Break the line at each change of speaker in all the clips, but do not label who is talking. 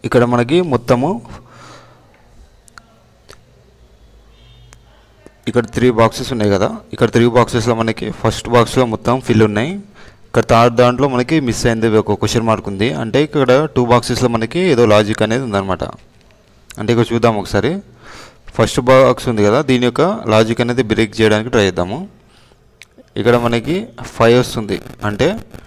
ఇక్కడ మనకి మొత్తము ఇక్కడ త్రీ బాక్సెస్ ఉన్నాయి కదా ఇక్కడ త్రీ బాక్సెస్లో మనకి ఫస్ట్ బాక్స్లో మొత్తం ఫిల్ ఉన్నాయి ఇక్కడ థర్డ్ దాంట్లో మనకి మిస్ అయింది ఒక క్వశ్చన్ మార్క్ ఉంది అంటే ఇక్కడ టూ బాక్సెస్లో మనకి ఏదో లాజిక్ అనేది ఉందన్నమాట అంటే ఇక్కడ చూద్దాం ఒకసారి ఫస్ట్ బాక్స్ ఉంది కదా దీని యొక్క లాజిక్ అనేది బ్రేక్ చేయడానికి ట్రై చేద్దాము ఇక్కడ మనకి ఫైవ్ వస్తుంది అంటే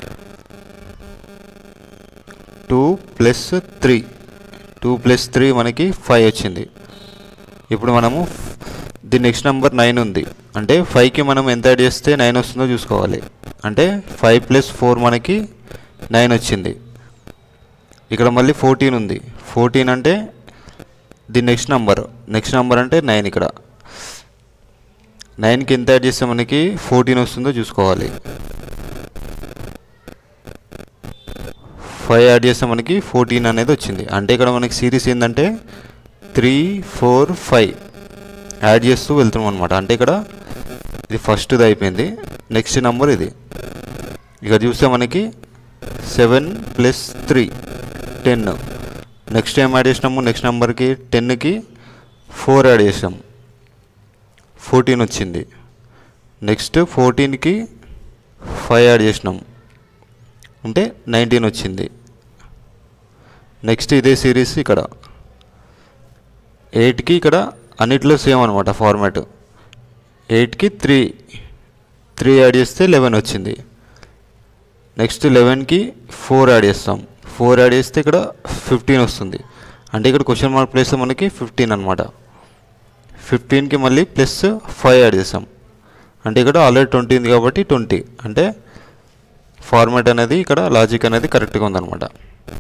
two plus three two plus three మనకి ఫైవ్ వచ్చింది ఇప్పుడు మనము ది నెక్స్ట్ నెంబర్ నైన్ ఉంది అంటే ఫైవ్కి మనం ఎంత యాడ్ చేస్తే నైన్ వస్తుందో చూసుకోవాలి అంటే ఫైవ్ ప్లస్ ఫోర్ మనకి నైన్ వచ్చింది ఇక్కడ మళ్ళీ ఫోర్టీన్ ఉంది ఫోర్టీన్ అంటే the next number next number అంటే నైన్ ఇక్కడ నైన్కి ఎంత యాడ్ చేస్తే మనకి ఫోర్టీన్ వస్తుందో చూసుకోవాలి ఫైవ్ యాడ్ చేస్తే మనకి ఫోర్టీన్ అనేది వచ్చింది అంటే ఇక్కడ మనకి సిరీస్ ఏంటంటే త్రీ ఫోర్ ఫైవ్ యాడ్ చేస్తూ వెళ్తున్నాం అనమాట అంటే ఇక్కడ ఇది ఫస్ట్ది అయిపోయింది నెక్స్ట్ నెంబర్ ఇది ఇక్కడ చూస్తే మనకి seven plus three ten next ఏం యాడ్ చేసినాము నెక్స్ట్ నెంబర్కి టెన్కి ఫోర్ యాడ్ చేసాం ఫోర్టీన్ వచ్చింది నెక్స్ట్ ఫోర్టీన్కి ఫైవ్ యాడ్ చేసినాం అంటే నైన్టీన్ వచ్చింది నెక్స్ట్ ఇదే సిరీస్ ఇక్కడ ఎయిట్కి ఇక్కడ అన్నిట్లో సేమ్ అనమాట ఫార్మాట్ ఎయిట్కి త్రీ త్రీ యాడ్ చేస్తే లెవెన్ వచ్చింది నెక్స్ట్ లెవెన్కి ఫోర్ యాడ్ చేస్తాం ఫోర్ యాడ్ చేస్తే ఇక్కడ ఫిఫ్టీన్ వస్తుంది అంటే ఇక్కడ క్వశ్చన్ మార్క్ ప్లేస్లో మనకి ఫిఫ్టీన్ అనమాట ఫిఫ్టీన్కి మళ్ళీ ప్లస్ ఫైవ్ యాడ్ చేస్తాం అంటే ఇక్కడ ఆల్రెడీ ట్వంటీ ఉంది కాబట్టి ట్వంటీ అంటే ఫార్మాట్ అనేది ఇక్కడ లాజిక్ అనేది కరెక్ట్గా ఉందన్నమాట